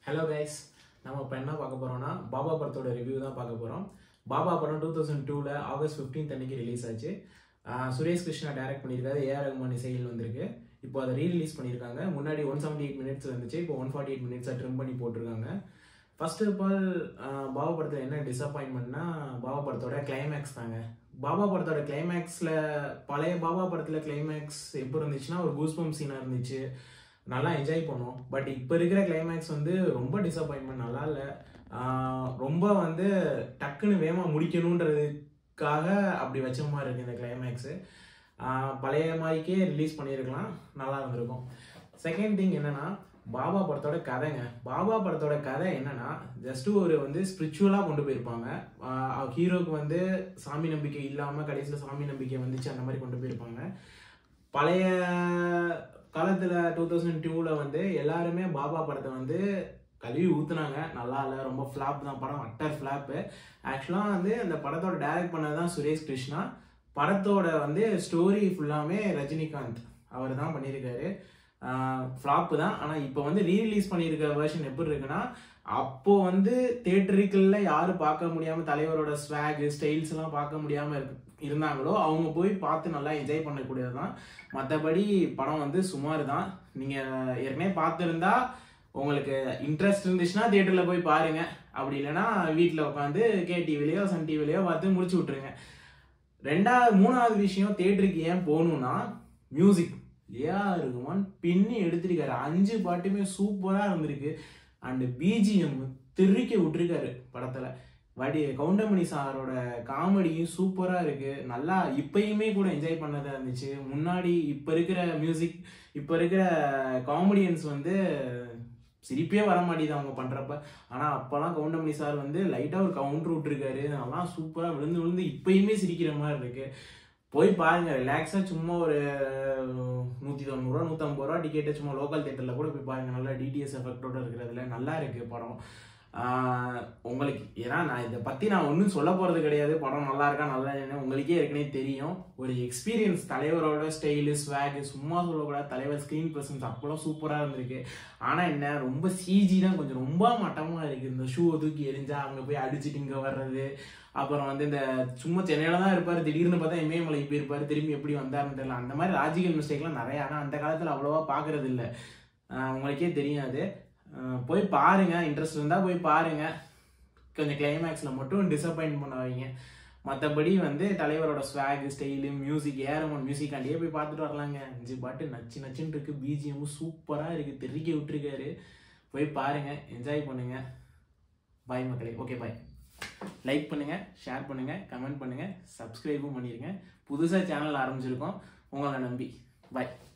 hello guys நம்ம இப்போ என்ன பார்க்க போகிறோம்னா பாபா படத்தோட ரிவ்யூ தான் பார்க்க போகிறோம் பாபா படம் டூ தௌசண்ட் டூவில் ஆகஸ்ட் 15th அன்னைக்கு ரிலீஸ் ஆச்சு ஆஹ் சுரேஷ் கிருஷ்ணா டைரக்ட் பண்ணியிருக்காரு ஏஆர் ரகுமான் இசையில் வந்திருக்கு இப்போ அதை ரீ-ரிலீஸ் பண்ணியிருக்காங்க முன்னாடி ஒன் செவன்டி எயிட் மினிட்ஸ் இருந்துச்சு இப்போ ஒன் ஃபார்ட்டி எயிட் மினிட்ஸாக ட்ரிம் பண்ணி போட்டிருக்காங்க ஃபர்ஸ்ட் ஆஃப் ஆல் பாபா படத்தில் என்ன டிசப்பாயின்மெண்ட்னா பாபா படத்தோட கிளைமேக்ஸ் தாங்க பாபா படத்தோட கிளைமேக்ஸில் பழைய பாபா படத்தில் கிளைமேக்ஸ் எப்படி இருந்துச்சுன்னா ஒரு கூஸ்பம் சீனாக இருந்துச்சு நல்லா என்ஜாய் பண்ணோம் பட் இப்போ இருக்கிற கிளைமேக்ஸ் வந்து ரொம்ப டிசப்பாயின்மெண்ட் நல்லா இல்லை ரொம்ப வந்து டக்குன்னு வேகமாக முடிக்கணுன்றதுக்காக அப்படி வச்ச மாதிரி இருக்கு இந்த கிளைமேக்ஸு பழைய மாதிரிக்கே ரிலீஸ் பண்ணியிருக்கலாம் நல்லா இருந்திருக்கும் செகண்ட் திங் என்னன்னா பாபா படத்தோட கதைங்க பாபா படத்தோட கதை என்னன்னா ஜஸ்ட் ஒரு வந்து ஸ்பிரிச்சுவலாக கொண்டு போயிருப்பாங்க ஹீரோக்கு வந்து சாமி நம்பிக்கை இல்லாமல் கடைசியில் சாமி நம்பிக்கை வந்துச்சு அந்த மாதிரி கொண்டு போயிருப்பாங்க பழைய காலத்தில் டூ தௌசண்ட் டூவில் வந்து எல்லாருமே பாபா படத்தை வந்து கழுவி ஊத்துனாங்க நல்லா இல்லை ரொம்ப ஃப்ளாப் தான் படம் அட்டர் ஃப்ளாப்பு ஆக்சுவலாக வந்து அந்த படத்தோட டைரக்ட் பண்ணது தான் சுரேஷ் கிருஷ்ணா படத்தோட வந்து ஸ்டோரி ஃபுல்லாமே ரஜினிகாந்த் அவர் தான் பண்ணியிருக்காரு ஃப்ளாப்பு தான் ஆனால் இப்போ வந்து ரீரிலீஸ் பண்ணியிருக்கிற வெர்ஷன் எப்படி இருக்குன்னா அப்போ வந்து தேட்டருக்குள்ள யாரும் பார்க்க முடியாம தலைவரோட ஸ்வாக் ஸ்டைல்ஸ் எல்லாம் பார்க்க முடியாம இருக்கு இருந்தாங்களோ அவங்க போய் பார்த்து நல்லா என்ஜாய் பண்ணக்கூடியது தான் மற்றபடி படம் வந்து சுமார் தான் நீங்க ஏற்கனவே பார்த்துருந்தா உங்களுக்கு இன்ட்ரெஸ்ட் இருந்துச்சுன்னா தியேட்டர்ல போய் பாருங்க அப்படி இல்லைன்னா வீட்டில் உட்காந்து கே டிவிலையோ சன் டிவிலையோ பார்த்து முடிச்சு விட்டுருங்க ரெண்டாவது மூணாவது விஷயம் தேட்டருக்கு ஏன் போகணும்னா மியூசிக் ஏஆர் ரகுமான் பின்னி எடுத்திருக்காரு அஞ்சு பாட்டுமே சூப்பராக இருந்திருக்கு அண்டு பிஜிஎம் திருக்க விட்டுருக்காரு படத்தில் வடி கவுண்டமணி சாரோட காமெடியும் சூப்பராக இருக்கு நல்லா இப்பயுமே கூட என்ஜாய் பண்ணதா இருந்துச்சு முன்னாடி இப்போ இருக்கிற மியூசிக் இப்போ இருக்கிற காமெடியன்ஸ் வந்து சிரிப்பே வர மாட்டேது அவங்க பண்ணுறப்ப ஆனால் அப்போல்லாம் கவுண்டமணி சார் வந்து லைட்டாக ஒரு கவுண்டர் விட்டுருக்காரு அதெல்லாம் சூப்பராக விழுந்து விழுந்து இப்பயுமே சிரிக்கிற மாதிரி இருக்கு போய் பாருங்க ரிலாக்ஸாக சும்மா ஒரு நூற்றி தொண்ணூறுரூவா நூற்றம்பது ரூபா டிக்கெட்டை சும்மா லோக்கல் தேட்டரில் கூட போய் பாருங்க நல்லா டிடிஎஸ் எஃபெக்டோட இருக்கிறதுல நல்லா இருக்கு படம் ஆஹ் உங்களுக்கு ஏன்னா நான் இதை பற்றி நான் ஒன்றும் சொல்ல போகிறது கிடையாது படம் நல்லா இருக்கா நல்லா இல்லைன்னு உங்களுக்கே ஏற்கனவே தெரியும் ஒரு எக்ஸ்பீரியன்ஸ் தலைவரோட ஸ்டைலு ஸ்வாகு சும்மா சொல்லக்கூடாது தலைவர் ஸ்க்ரீன் ப்ரெசன்ஸ் அப்போலாம் சூப்பராக இருந்திருக்கு ஆனால் என்ன ரொம்ப சிஜி தான் கொஞ்சம் ரொம்ப மட்டமாக இருக்குது இந்த ஷூவை தூக்கி எரிஞ்சா அங்கே போய் அடிச்சுட்டு இங்கே வர்றது அப்புறம் வந்து இந்த சும்மா சென்னையில தான் இருப்பார் திடீர்னு பார்த்தா இமயமலைக்கு போயிருப்பாரு திரும்பி எப்படி வந்தாருன்னு தெரியல அந்த மாதிரி ராஜிகல் மிஸ்டேக்லாம் நிறைய ஆனால் அந்த காலத்தில் அவ்வளோவா பார்க்கறது இல்லை உங்களுக்கே தெரியாது ஆஹ் போய் பாருங்க இன்ட்ரெஸ்ட் இருந்தால் போய் பாருங்க கொஞ்சம் கிளைமேக்ஸில் மட்டும் டிசப்பாயின்ட் பண்ணாதீங்க மற்றபடி வந்து தலைவரோட ஸ்வாக் ஸ்டைலு மியூசிக் ஏரமன் மியூசிக்காண்டியே போய் பார்த்துட்டு வரலாங்க அஞ்சு பாட்டு நச்சு நச்சுன்னு இருக்கு பிஜிஎம்மும் சூப்பராக இருக்குது தெறிக்க விட்டுருக்காரு போய் பாருங்க என்ஜாய் பண்ணுங்க பாய் மக்களே ஓகே பாய் லைக் பண்ணுங்க ஷேர் பண்ணுங்க கமெண்ட் பண்ணுங்க சப்ஸ்கிரைபும் பண்ணிருங்க புதுசாக சேனல் ஆரம்பிச்சிருக்கோம் உங்களை நம்பி பாய்